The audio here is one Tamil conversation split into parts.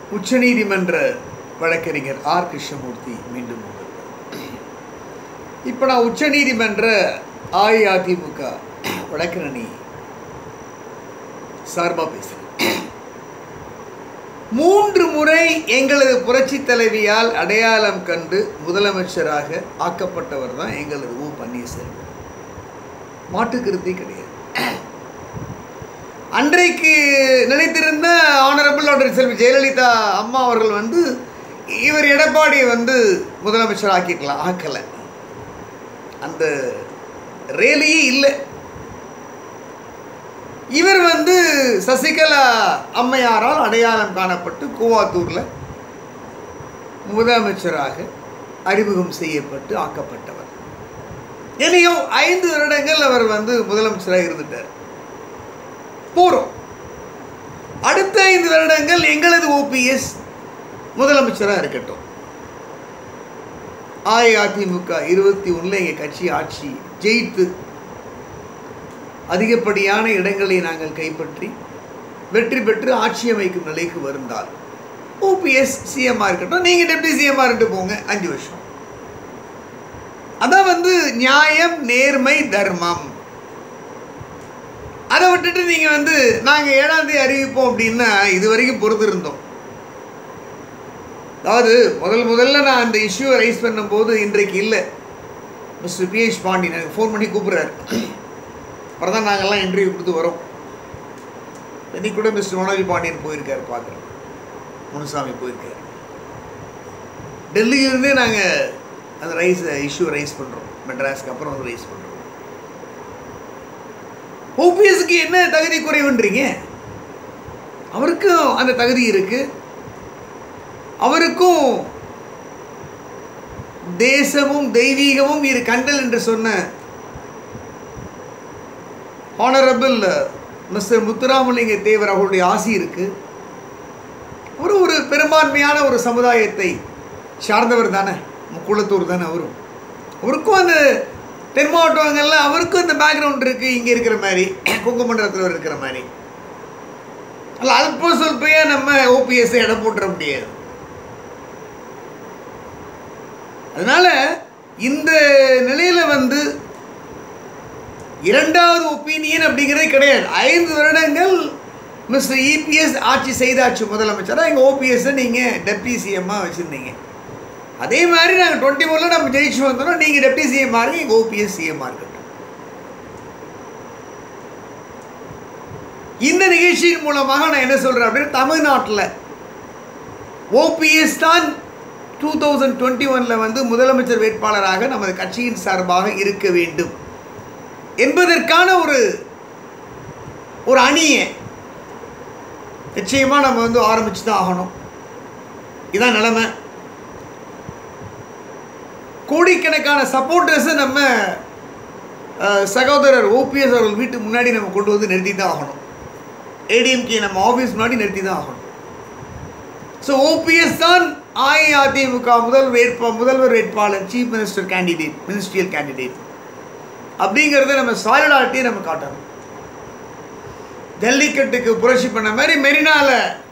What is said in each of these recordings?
உச்சநீதிமன்ற வழக்கறிஞர் ஆர் கிருஷ்ணமூர்த்தி மீண்டும் வந்திருக்கார் இப்போ நான் உச்சநீதிமன்ற அஇஅதிமுக வழக்கறிஞி சார்பாக பேசுகிறேன் மூன்று முறை எங்களது புரட்சி தலைவியால் அடையாளம் கண்டு முதலமைச்சராக ஆக்கப்பட்டவர் தான் எங்களது ஓ பன்னீர்செல்வம் மாட்டுக்கருத்தே கிடையாது அன்றைக்கு நினைத்திருந்த ஆனரபிள் டாக்டர் செல்வி ஜெயலலிதா அம்மா அவர்கள் வந்து இவர் எடப்பாடியை வந்து முதலமைச்சர் ஆக்கிக்கலாம் ஆக்கலை அந்த ரேலியே இல்லை இவர் வந்து சசிகலா அம்மையாரால் அடையாளம் காணப்பட்டு கூவாத்தூரில் முதலமைச்சராக அறிமுகம் செய்யப்பட்டு ஆக்கப்பட்டவர் இனியும் ஐந்து வருடங்கள் அவர் வந்து முதலமைச்சராக இருந்துட்டார் போகிறோம் அடுத்த ஐந்து வருடங்கள் எங்களது ஓபிஎஸ் முதலமைச்சராக இருக்கட்டும் அஇஅதிமுக இருபத்தி ஒன்றில் எங்கள் கட்சி ஆட்சி ஜெயித்து அதிகப்படியான இடங்களை நாங்கள் கைப்பற்றி வெற்றி பெற்று ஆட்சி அமைக்கும் நிலைக்கு வருந்தால் ஓபிஎஸ் சிஎம்மாக இருக்கட்டும் நீங்கள் டெப்டி சிஎம்மாக இருந்து போங்க அஞ்சு வருஷம் அதான் வந்து நியாயம் நேர்மை தர்மம் அதை விட்டுட்டு நீங்கள் வந்து நாங்கள் ஏழாம் தேதி அறிவிப்போம் அப்படின்னா இது வரைக்கும் பொறுத்திருந்தோம் அதாவது முதல் முதல்ல நான் அந்த இஷ்யூவை ரைஸ் பண்ணும்போது இன்றைக்கு இல்லை மிஸ்டர் பிஹெச் பாண்டியன் எனக்கு ஃபோன் பண்ணி கூப்பிட்றாரு அப்புறம் தான் நாங்கள்லாம் இன்டர்வியூ கொடுத்து வரோம் இன்னைக்கு கூட மிஸ்டர் மனோஜ் பாண்டியன் போயிருக்காரு பார்க்குறோம் முனுசாமி போயிருக்காரு டெல்லியிலிருந்தே நாங்கள் அந்த ரைஸ் இஷ்யூ ரைஸ் பண்ணுறோம் மெட்ராஸ்க்கு அப்புறம் வந்து ரைஸ் பண்ணுறோம் ஓபிஎஸ்க்கு என்ன தகுதி குறைவுன்றீங்க அவருக்கும் அந்த தகுதி இருக்கு அவருக்கும் தேசமும் தெய்வீகமும் இரு கண்டல் என்று சொன்ன ஹானரபிள் மிஸ்டர் முத்துராமலிங்க தேவர் அவருடைய ஆசி இருக்கு அவர் ஒரு பெரும்பான்மையான ஒரு சமுதாயத்தை சார்ந்தவர் தானே முக்குளத்தூர் தானே அவரும் அவருக்கும் அந்த தென் மாவட்டங்களில் அவருக்கும் இந்த பேக்ரவுண்ட் இருக்குது இங்கே இருக்கிற மாதிரி குங்குமண்டலத்தில் இருக்கிற மாதிரி அல்ல அல்ப சொல்பையா நம்ம ஓபிஎஸ் இடம் போட்டுற முடியாது அதனால இந்த நிலையில வந்து இரண்டாவது ஒப்பீனியன் அப்படிங்கிறதே கிடையாது ஐந்து வருடங்கள் மிஸ்டர் இபிஎஸ் ஆட்சி செய்தாச்சு முதலமைச்சராக எங்கள் ஓபிஎஸ்ஸை நீங்கள் டெப்டி சிஎம்மாக வச்சுருந்தீங்க அதே மாதிரி நாங்கள் டுவெண்ட்டி ஃபோரில் நம்ம ஜெயிச்சு வந்தோம் நீங்கள் டெப்டி சிஎம்மாக இருங்க எங்கள் ஓபிஎஸ் சிஎம்மாக இருக்கட்டும் இந்த நிகழ்ச்சியின் மூலமாக நான் என்ன சொல்கிறேன் அப்படின்னா தமிழ்நாட்டில் ஓபிஎஸ் தான் டூ தௌசண்ட் டுவெண்ட்டி ஒனில் வந்து முதலமைச்சர் வேட்பாளராக நமது கட்சியின் சார்பாக இருக்க வேண்டும் என்பதற்கான ஒரு ஒரு அணியை நிச்சயமாக நம்ம வந்து ஆரம்பிச்சு தான் ஆகணும் இதான் நிலைமை கோடிக்கணக்கான சப்போர்ட்டர்ஸை நம்ம அஹ், சகோதரர் ஓபிஎஸ் அவர்கள் வீட்டு முன்னாடி நம்ம கொண்டு வந்து நிறுத்தி தான் ஆகணும் ஏடிஎம்கே நம்ம ஆஃபீஸ் முன்னாடி நிறுத்தி தான் ஆகணும் ஸோ ஓபிஎஸ் தான் அஇஅதிமுக முதல் வேட்பா முதல்வர் வேட்பாளர் chief minister candidate ministerial candidate அப்படிங்கிறத நம்ம சாலிடாரிட்டியை நம்ம காட்டணும் ஜல்லிக்கட்டுக்கு புரட்சி பண்ண மாதிரி மெரினால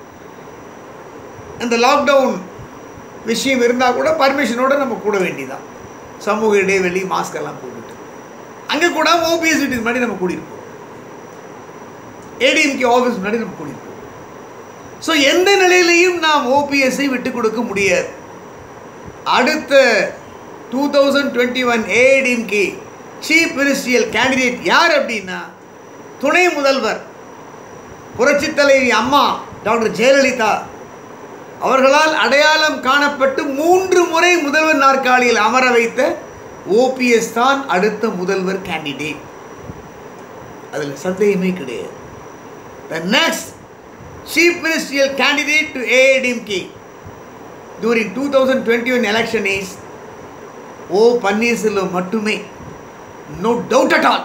இந்த லாக்டவுன் விஷயம் இருந்தால் கூட பர்மிஷனோட நம்ம கூட வேண்டியதான் சமூக இடைவெளி மாஸ்க் எல்லாம் போட்டுட்டு அங்கே கூட ஓபிஎஸ் வீட்டுக்கு முன்னாடி நம்ம கூடியிருப்போம் ஏடிஎம்கே ஆஃபீஸ் முன்னாடி நம்ம கூடியிருப்போம் ஸோ எந்த நிலையிலையும் நாம் ஓபிஎஸ்ஸை விட்டு கொடுக்க முடியாது அடுத்த two thousand twenty one ADMK chief ministerial candidate யார் அப்படின்னா துணை முதல்வர் புரட்சித் தலைவி அம்மா டாக்டர் ஜெயலலிதா அவர்களால் அடையாளம் காணப்பட்டு மூன்று முறை முதல்வர் நாற்காலியில் அமர வைத்த ஓபிஎஸ் தான் அடுத்த முதல்வர் கேண்டிடேட் அதில் சந்தேகமே கிடையாது the next chief ministerial candidate to ADMK during 2021 election is O Panneerselvam மட்டுமே நோ டவுட் அட் ஆல்